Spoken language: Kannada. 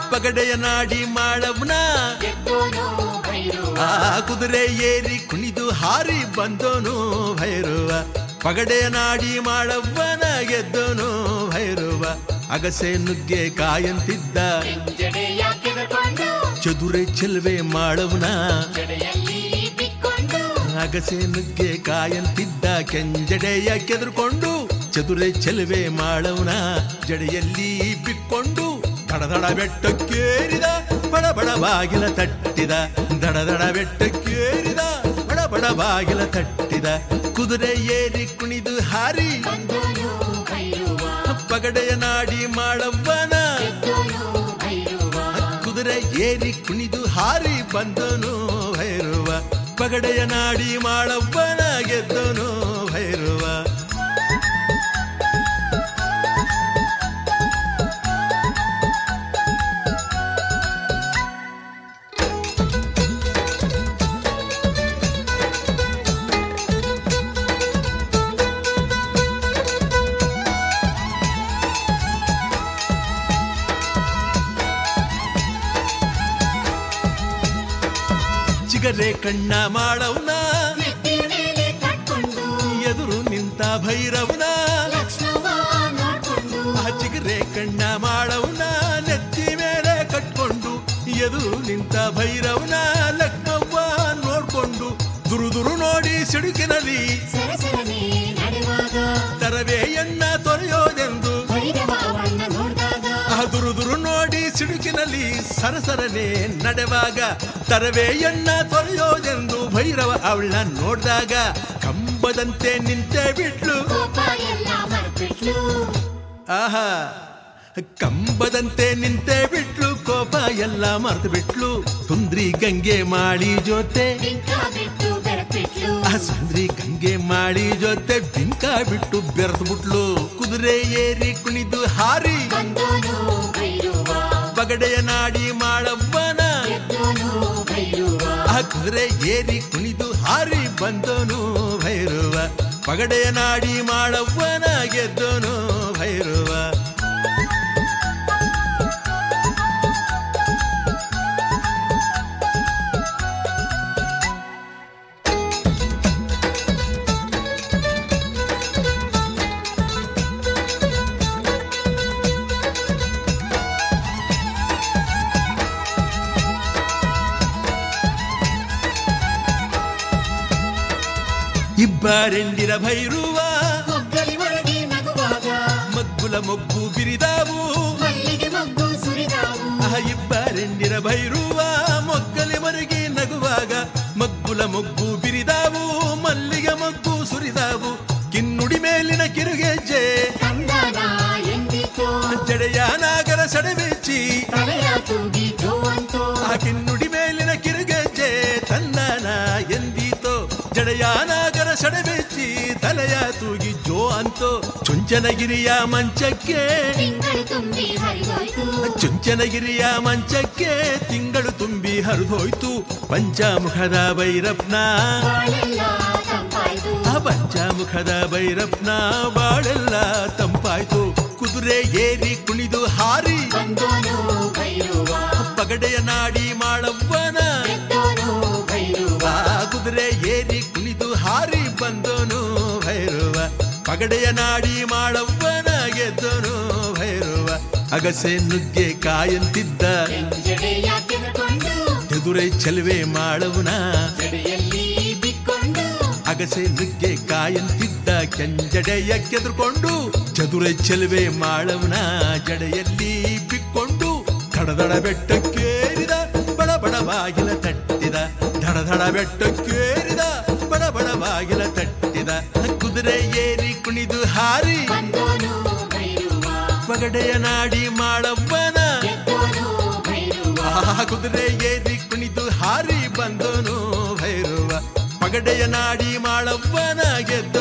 ಪಗಡೆಯ ನಾಡಿ ಮಾಡವ್ನ ಗೆದ್ದೋನು ಭೈರವ ಆ ಕುದುರೆ ಏರಿ ಕುಣಿದು ಹಾರಿ ಬಂದೋನು ಭೈರವ ಪಗಡೆಯ ನಾಡಿ ಮಾಡವ್ವನ ಗೆದ್ದೋನು ಭೈರವ ಅಗಸೆ ನುಗ್ಗೆ ಕಾಯಂತಿದ್ದ ಕೆಂಜಡೆಯ ಕೆದರ್ಕೊಂಡು ಚದುರೆ ಚೆಲ್ವೆ ಮಾಡವ್ನ ಜಡೆಯಲ್ಲಿ ಬಿಕ್ಕೊಂಡು ಅಗಸೆ ನುಗ್ಗೆ ಕಾಯಂತಿದ್ದ ಕೆಂಜಡೆಯ ಕೆದರ್ಕೊಂಡು ಚದುರೆ ಚೆಲುವೆ ಮಾಡವನ ಜಡೆಯಲ್ಲಿ ಬಿಕ್ಕೊಂಡು ದಡದಡ ಬೆಟ್ಟಕ್ಕೇರಿದ ಬಡ ಬಡ ಬಾಗಿಲ ತಟ್ಟಿದ ದಡದಡ ಬೆಟ್ಟಕ್ಕೇರಿದ ಬಡ ಬಡ ಬಾಗಿಲ ತಟ್ಟಿದ ಕುದುರೆ ಏರಿ ಕುಣಿದು ಹಾರಿ ಬಂದೋನು ಭೈರವ ಪಗಡೆಯ ನಾಡಿ ಮಾಡವ್ವನ ಗೆದ್ದೋನು ಭೈರವ ಕುದುರೆ ಏರಿ ಕುಣಿದು ಹಾರಿ ಬಂದನು ಭೈರವ ಪಗಡೆಯ ನಾಡಿ ಮಾಡವ್ವನ ಗೆದ್ದನು ಭೈರವ ಚಿಗರೆ ಕಣ್ಣ ಮಾಡವ್ನ ನೆತ್ತಿ ಮೇಲೆ ಕಟ್ಕೊಂಡು ಎದುರು ನಿಂತ ಭೈರವನ ಲಕ್ಷ್ಮವ್ವ ನೋಡ್ಕೊಂಡು ಆ ಚಿಗರೆ ಕಣ್ಣ ಮಾಡವ್ನ ನೆತ್ತಿ ಮೇಲೆ ಕಟ್ಕೊಂಡು ಎದುರು ನಿಂತ ಭೈರವನ ಲಕ್ಷ್ಮವ್ವ ನೋಡ್ಕೊಂಡು ದುರು ದುರು ನೋಡಿ ಸಿಡುಕಿನಲ್ಲಿ ಸರಸರನೆ ನಡೆವಾಗ ತರವೆಯನ್ನ ತೊರೆಯೋದೆಂದು ಭೈರವ ಅವಳನ್ನ ನೋಡಿದಾಗ ಆ ದುರು ದುರು ನೋಡಿ ಸಿಡುಕಿನಲ್ಲಿ ಸರಸರನೆ ನಡೆವಾಗ ತರವೆಯನ್ನ ತೊರೆಯೋದೆಂದು ಭೈರವ ಅವಳ ನೋಡಿದಾಗ ಕಂಬದಂತೆ ನಿಂತೆ ಬಿಟ್ಲು ಕೋಪ ಎಲ್ಲ ಮರ್ಬಿಟ್ಲು ಆಹಾ ಕಂಬದಂತೆ ನಿಂತೆ ಬಿಟ್ಲು ಕೋಪ ಎಲ್ಲ ಮರೆತು ಬಿಟ್ಲು ಸುಂದ್ರಿ ಗಂಗೆ ಮಾಳಿ ಜೊತೆ ಬಿಂಕ ಬಿಟ್ಟು ಬೆಳಪಿಟ್ಲು ಆ ಸುಂದ್ರಿ ಗಂಗೆ ಮಾಳಿ ಜೊತೆ ಬಿಂಕ ಬಿಟ್ಟು ಬೆರೆತು ಬಿಟ್ಲು ಕುದುರೆ ಏರಿ ಕುಣಿದು ಹಾರಿ ಬಂದೋನು ಭೈರವ ಪಗಡೆಯ ನಾಡಿ ಮಾಡವ್ವನ ಗೆದ್ದೋನು ಭೈರವ ಆ ಕುದುರೆ ಏರಿ ಕುಣಿದು ಹಾರಿ ಬಂದೋನು ಭೈರವ ಪಗಡೆಯ ನಾಡಿ ಮಾಡವ್ವನ ಗೆದ್ದೋನು ಭೈರವ ಇಬ್ಬರೆಂಡಿರ ಭೈರುವ ಮೊಗ್ಗಲಿ ಒಳಗೆ ನಗುವಾಗ ಮಗ್ಗುಲ ಮೊಗ್ಗು ಬಿರಿದಾವು ಮಲ್ಲಿಗೆ ಮೊಗ್ಗು ಸುರಿದಾವು ಆ ಇಬ್ಬರೆಂಡಿರ ಭೈರುವ ಮೊಗ್ಗಲೆ ಮರೆಗೆ ನಗುವಾಗ ಮಗ್ಗುಲ ಮೊಗ್ಗು ಬಿರಿದಾವು ಮಲ್ಲಿಗೆ ಮೊಗ್ಗು ಸುರಿದಾವು ಕಿನ್ನುಡಿ ಮೇಲಿನ ಕಿರುಗೆಜ್ಜೆ ಕಂದನ ಎಂದಿತೋ ಜಡೆಯ ನಾಗರ ಸಡವೆಚ್ಚಿ ತಲೆಯ ತೂಗಿ ಜೋವಂತೋ ಆ ಕಿನ್ನುಡಿ ಮೇಲಿನ ಕಿರುಗೆಜ್ಜೆ ತಂದನ ಎಂದೀತೋ ಜಡೆಯ ನಾಗರ ಸಡವೆಚ್ಚಿ ತಲೆಯ ತೂಗಿ ಜೋ ಅಂತೋ ಚುಂಚನಗಿರಿಯ ಮಂಚಕ್ಕೆ ತಿಂಗಳು ತುಂಬಿ ಹರಿದೋಯ್ತು ಚುಂಚನಗಿರಿಯ ಮಂಚಕ್ಕೆ ತಿಂಗಳು ತುಂಬಿ ಹರಿದೋಯ್ತು ಪಂಚಮುಖದ ಭೈರಪ್ನ ಬಾಳೆಲ್ಲ ತಂಪಾಯ್ತು ಆ ಪಂಚಮುಖದ ಭೈರಪ್ನ ಬಾಳೆಲ್ಲ ತಂಪಾಯ್ತು ಕುದುರೆ ಏರಿ ಕುಣಿದು ಹಾರಿ ಬಂದೋನು ಭೈರವ ಪಗಡೆಯ ನಾಡಿ ಮಾಡವ್ವನ ಗೆದ್ದೋನು ಭೈರವ ಆ ಕುದುರೆ ಏರಿ ಕುಣಿದು ಹಾರಿ ಬಂದೋನು ಭೈರವ ಪಗಡೆಯ ನಾಡಿ ಮಾಡವ್ವನ ಗೆದ್ದೋನು ಭೈರವ ಅಗಸೆ ನುಗ್ಗೆ ಕಾಯಂತಿದ್ದ ಜಡೆಯ ಕೆದಕೊಂಡು ಎದುರೈ ಚೆಲುವೆ ಮಾಡವನ ಜಡೆಯಲ್ಲಿ ಬಿಕ್ಕೊಂಡು ಅಗಸೆ ನುಗ್ಗೆ ಕಾಯಂತಿದ್ದ ಕೆಂಜಡೆಯ ಕೆದರ್ಕೊಂಡು ಚದುರೆ ಚೆಲುವೆ ಮಾಡವನ ಜಡೆಯಲ್ಲಿ ಬಿಕ್ಕೊಂಡು ದಡದಡ ಬೆಟ್ಟಕ್ಕೇರಿದ ಬಡ ಬಡ ಬಾಗಿಲ ತಟ್ಟಿದ ದಡದಡ ಬೆಟ್ಟಕ್ಕೇರಿದ ಬಡ ಬಡ ಬಾಗಿಲ ತಟ್ಟಿದ ಕುದುರೆ ಏರಿ ಕುಣಿದು ಹಾರಿ ಬಂದೋನು ಭೈರವ ಪಗಡೆಯ ನಾಡಿ ಮಾಡವ್ವನ ಗೆದ್ದೋನು ಭೈರವ ಆ ಕುದುರೆ ಏರಿ ಕುಣಿದು ಹಾರಿ ಬಂದನು ಭೈರವ ಪಗಡೆಯ ನಾಡಿ ಮಾಡವ್ವನ ಗೆದ್ದ